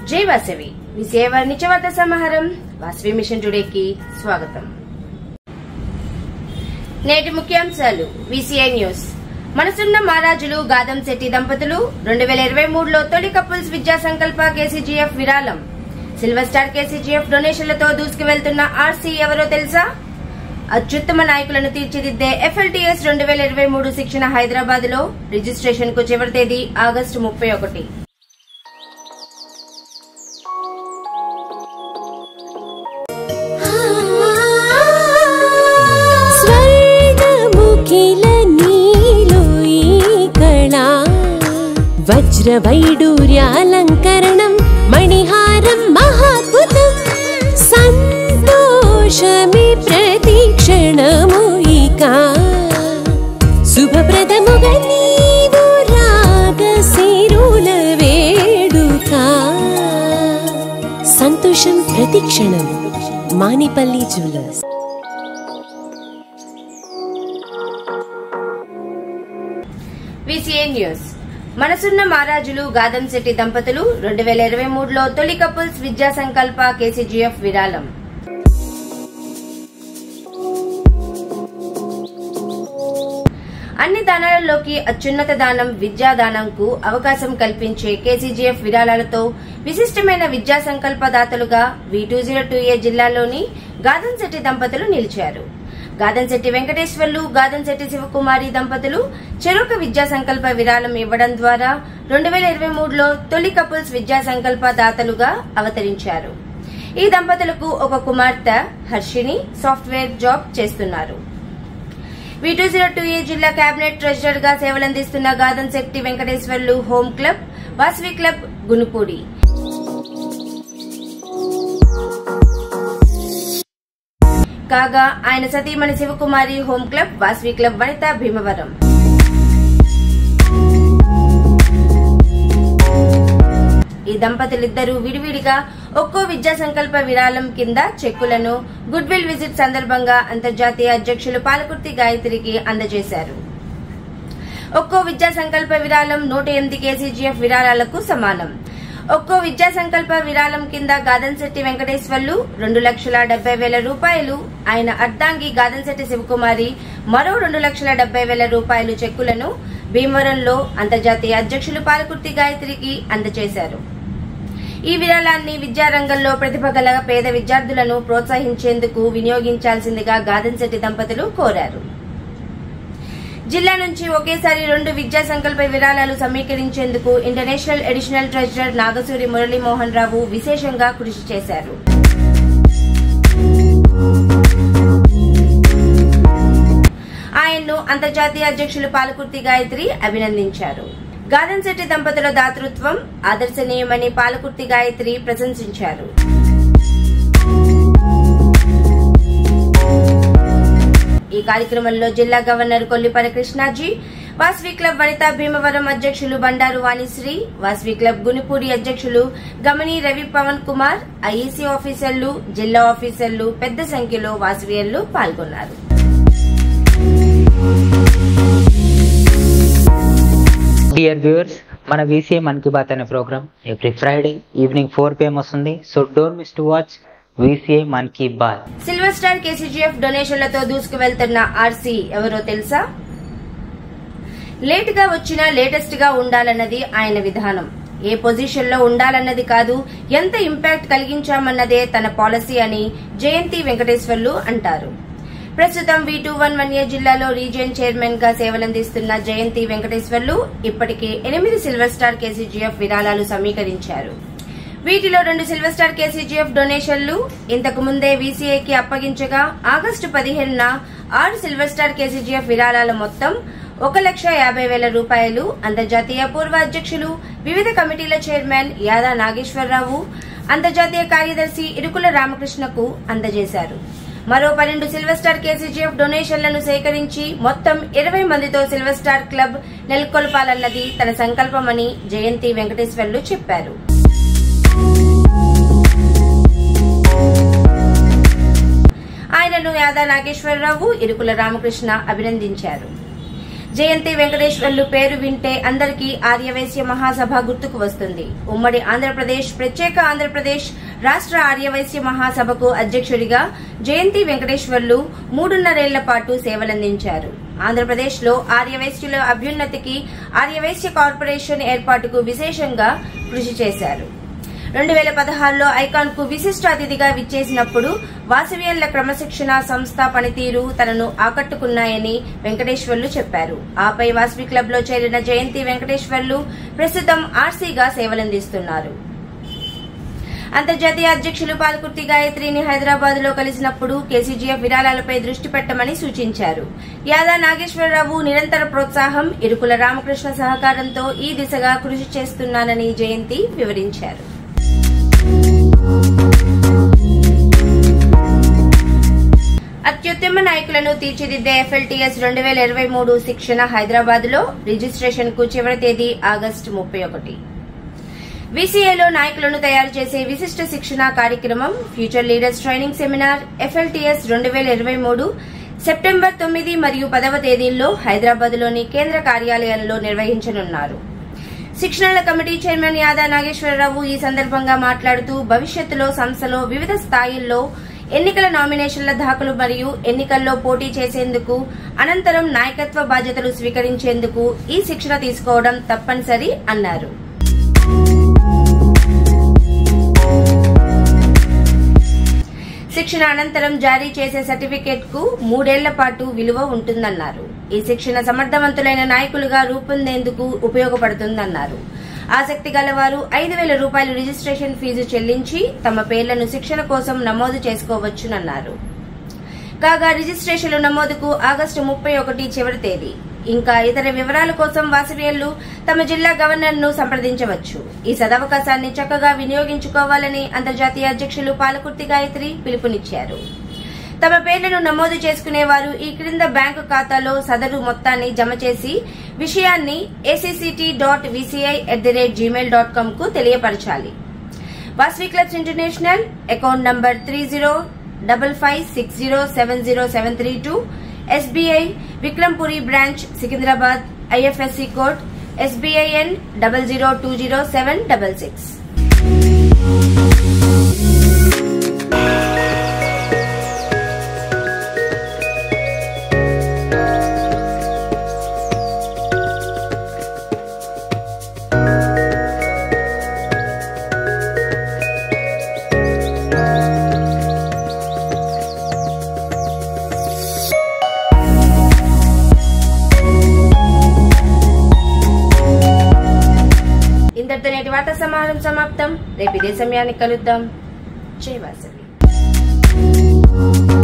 జై వాసవి విజయవాడ నిత్యవార్త సమాహారం వాసవి మిషన్ టుడేకి స్వాగతం నేటి ముఖ్యాంశాలు విసిఐ న్యూస్ మనసున్న మహారాజులు గాదం శెట్టి దంపతులు రెండు వేల ఇరవై మూడులో తొలి కపుల్స్ విద్యా సంకల్ప కేసీజీఎఫ్ విరాళం సిల్వర్ స్టార్ కేసీజీఎఫ్ డొనేషన్లతో దూసుకు వెళ్తున్న ఆర్సీ ఎవరో తెలుసా అత్యుత్తమ నాయకులను తీర్చిదిద్దే ఎఫ్ఎల్టీఎస్ రెండు వేల ఇరవై మూడు శిక్షణ హైదరాబాద్ లో రిజిస్ట్రేషన్ కు చివరి తేదీ ఆగస్టు ముప్పై ఒకటి స్వర్ణముఖిల నీలో ఈ కళా వజ్రవైడూర్యాలంకరణం మణిహారం మహాద్భుతం సంతోషమే ప్రతిక్షణము ఇక శుభప్రదముగా నీవు రాగశిరుల వేడుక సంతోషం ప్రతిక్షణం మానిపల్లి జ్యువెలర్స్ విసిఏ న్యూస్ మనసున్న మహారాజులు గాదం శెట్టి దంపతులు రెండు వేల ఇరవై మూడులో తొలి కపుల్స్ విద్యా సంకల్ప కేసీజీఎఫ్ విరాళం అన్ని దానాలలోకి అత్యున్నత దానం విద్యా దానంకు అవకాశం కల్పించే కేసీజీఎఫ్ విరాళాలతో విశిష్టమైన విద్యా సంకల్ప దాతలుగా V two zero two A జిల్లాలోని గాదన్శెట్టి దంపతులు నిలిచారు గాదన్శెట్టి వెంకటేశ్వర్లు గాదన్శెట్టి శివకుమారి దంపతులు చెరొక విద్యా సంకల్ప విరాళం ఇవ్వడం ద్వారా రెండు వేల ఇరవై మూడులో తొలి కపుల్స్ విద్యా సంకల్ప దాతలుగా అవతరించారు ఈ దంపతులకు ఒక కుమార్తె హర్షిని సాఫ్ట్వేర్ జాబ్ చేస్తున్నారు V two zero two A జిల్లా కేబినెట్ ట్రెజరర్ గా సేవలందిస్తున్న Gadan Shetti Venkateswarlu home club Vasavi club Gunupudi కాగా ఆయన సతీమణి Sivakumari home club Vasavi club Vanitha Bhimavaram ఈ దంపతులిద్దరూ విడివిడిగా ఒక్కో విద్యా సంకల్ప విరాళం కింద చెక్కులను గుడ్ విల్ విజిట్ సందర్భంగా అంతర్జాతీయ అధ్యక్షులు పాలకుర్తి గాయత్రికి అందజేశారు ఒక్కో విద్యా సంకల్ప విరాళం నూట ఎనిమిది కేసీజీఎఫ్ విరాళాలకు సమానం ఒక్కో విద్యా సంకల్ప విరాళం కింద గాదన్శెట్టి వెంకటేశ్వర్లు రెండు లక్షల డెబ్బై వేల రూపాయలు ఆయన అర్ధాంగి గాదన్శెట్టి శివకుమారి మరో రెండు లక్షల డెబ్బై వేల రూపాయలు చెక్కులను భీమవరంలో అంతర్జాతీయ అధ్యక్షులు పాలకుర్తి గాయత్రికి అందజేశారు ఈ విరాళాన్ని విద్యారంగంలో ప్రతిభ గల పేద విద్యార్థులను ప్రోత్సహించేందుకు వినియోగించాల్సిందిగా గాదన్శెట్టి దంపతులు కోరారు జిల్లా నుంచి ఒకేసారి రెండు విద్యా సంకల్ప విరాళాలు సమీకరించేందుకు international additional treasurer Nagasuri Muralimohan Rao విశేషంగా కృషి చేశారు ఆయన్ను అంతర్జాతీయ అధ్యక్షులు పాలకుర్తి గాయత్రి అభినందించారు గాదన్శెట్టి దంపతుల దాతృత్వం ఆదర్శనీయమని పాలకుర్తి గాయత్రి ప్రశంసించారు ఈ కార్యక్రమంలో జిల్లా గవర్నర్ కొల్లిపర కృష్ణాజీ వాస్వి క్లబ్ వనితా భీమవరం అధ్యక్షులు బండారు వాణిశ్రీ వాస్వి క్లబ్ గునిపూడి అధ్యక్షులు గమని రవి పవన్ కుమార్ ఐఈసీ ఆఫీసర్లు జిల్లా ఆఫీసర్లు పెద్ద సంఖ్యలో వాసవియన్లు పాల్గొన్నారు డియర్ వ్యూవర్స్ మన వీసీఏ మన్ కీ బాత్ అనే program every Friday evening four PM వస్తుంది so don't miss to watch VCA Mann Ki Baat silver star KCGF డొనేషన్లతో దూసుకు వెళ్తున్న ఆర్సీ ఎవరో తెలుసా లేట్ గా వచ్చినా లేటెస్ట్ గా ఉండాలన్నది ఆయన విధానం ఏ పొజిషన్ లో ఉండాలన్నది కాదు ఎంత ఇంపాక్ట్ కలిగించామన్నదే తన పాలసీ అని జయంతి వెంకటేశ్వర్లు అంటారు ప్రస్తుతం V two one one A జిల్లాలో రీజియన్ చైర్మన్ గా సేవలందిస్తున్న జయంతి వెంకటేశ్వర్లు ఇప్పటికే ఎనిమిది సిల్వర్ స్టార్ కేసీజీఎఫ్ విరాళాలు సమీకరించారు వీటిలో రెండు సిల్వర్ స్టార్ కేసీజీఎఫ్ డొనేషన్లు ఇంతకు ముందే వీసీఏకి అప్పగించగా ఆగస్టు పదిహేనున ఆరు సిల్వర్ స్టార్ కేసీజీఎఫ్ విరాళాల మొత్తం ఒక లక్ష యాభై వేల రూపాయలు అంతర్జాతీయ పూర్వ అధ్యక్షులు వివిధ కమిటీల చైర్మన్ యాదా నాగేశ్వరరావు అంతర్జాతీయ కార్యదర్శి ఇరుకుల రామకృష్ణకు అందజేశారు మరో పన్నెండు సిల్వర్ స్టార్ కేసీజీఎఫ్ డొనేషన్లను సేకరించి మొత్తం ఇరవై మందితో సిల్వర్ స్టార్ క్లబ్ నెలకొల్పాలన్నది తన సంకల్పమని జయంతి వెంకటేశ్వర్లు చెప్పారు ఆయనను యాదా నాగేశ్వరరావు ఇరుకుల రామకృష్ణ అభినందించారు జయంతి వెంకటేశ్వర్లు పేరు వింటే అందరికీ ఆర్యవైశ్య మహాసభ గుర్తుకు వస్తుంది ఉమ్మడి ఆంధ్రప్రదేశ్ ప్రత్యేక ఆంధ్రప్రదేశ్ రాష్ట్ర ఆర్యవైశ్య మహాసభకు అధ్యక్షుడిగా జయంతి వెంకటేశ్వర్లు మూడున్నరేళ్ల పాటు సేవలందించారు ఆంధ్రప్రదేశ్ లో ఆర్యవైశ్యుల అభ్యున్నతికి ఆర్యవైశ్య కార్పొరేషన్ ఏర్పాటుకు విశేషంగా కృషి చేశారు రెండు వేల పదహారులో ఐకాన్ కు విశిష్ట అతిథిగా విచ్చేసినప్పుడు వాసవియన్ల క్రమశిక్షణ సంస్థ పనితీరు తనను ఆకట్టుకున్నాయని వెంకటేశ్వర్లు చెప్పారు ఆపై వాసవి క్లబ్ లో చేరిన జయంతి వెంకటేశ్వర్లు ప్రస్తుతం ఆర్సీగా సేవలందిస్తున్నారు అంతర్జాతీయ అధ్యక్షులు పాల్కుర్తి గాయత్రిని హైదరాబాద్ లో కలిసినప్పుడు కేసీజీఎఫ్ విరాళాలపై దృష్టి పెట్టమని సూచించారు యాదా నాగేశ్వరరావు నిరంతర ప్రోత్సాహం ఇరుకుల రామకృష్ణ సహకారంతో ఈ దిశగా కృషి చేస్తున్నానని జయంతి వివరించారు అత్యుత్తమ నాయకులను తీర్చిదిద్దే ఎఫ్ఎల్టీఎస్ రెండు వేల ఇరవై మూడు శిక్షణ హైదరాబాద్ లో రిజిస్ట్రేషన్ కు చివరి తేదీ ఆగస్టు ముప్పై ఒకటి వీసీఐలో నాయకులను తయారు చేసే విశిష్ట శిక్షణ కార్యక్రమం future leaders training seminar FLTS రెండు వేల ఇరవై మూడు సెప్టెంబర్ తొమ్మిది మరియు పదవ తేదీల్లో హైదరాబాద్ లోని కేంద్ర కార్యాలయంలో నిర్వహించనున్నారు శిక్షణల కమిటీ చైర్మన్ యాదా నాగేశ్వరరావు ఈ సందర్భంగా మాట్లాడుతూ భవిష్యత్తులో సంస్థలో వివిధ స్థాయిల్లో ఎన్నికల నామినేషన్ల దాఖలు మరియు ఎన్నికల్లో పోటీ చేసేందుకు అనంతరం నాయకత్వ బాధ్యతలు స్వీకరించేందుకు ఈ శిక్షణ తీసుకోవడం తప్పనిసరి అన్నారు శిక్షణ అనంతరం జారీ చేసే సర్టిఫికేట్ కు మూడేళ్ల పాటు విలువ ఉంటుందన్నారు ఈ శిక్షణ సమర్థవంతులైన నాయకులుగా రూపొందేందుకు ఉపయోగపడుతుందన్నారు ఆసక్తి గలవారు ఐదు వేల రూపాయలు రిజిస్ట్రేషన్ ఫీజు చెల్లించి తమ పేర్లను శిక్షణ కోసం నమోదు చేసుకోవచ్చునన్నారు కాగా రిజిస్ట్రేషన్ల నమోదుకు ఆగస్టు ముప్పై ఒకటి చివరి తేదీ ఇంకా ఇతర వివరాల కోసం వాసవ్యులు తమ జిల్లా గవర్నర్ ను సంప్రదించవచ్చు ఈ సదవకాశాన్ని చక్కగా వినియోగించుకోవాలని అంతర్జాతీయ అధ్యక్షులు పాలకుర్తి గాయత్రి పిలుపునిచ్చారు తమ పేర్లను నమోదు చేసుకునేవారు ఈ క్రింద బ్యాంకు ఖాతాలో సదరు మొత్తాన్ని జమ చేసి విషయాన్ని ACCT dot VCI at the rate Gmail dot com కు తెలియపరచాలి Vasavi clubs international account number three zero double five six zero seven zero seven three two SBI Vikrampuri branch Secunderabad IFSC code SBIN double zero two zero seven double six ఇంతటితో నేటి వార్తా సమాహారం సమాప్తం రేపు ఇదే సమయానికి కలుద్దాం జై వాసవి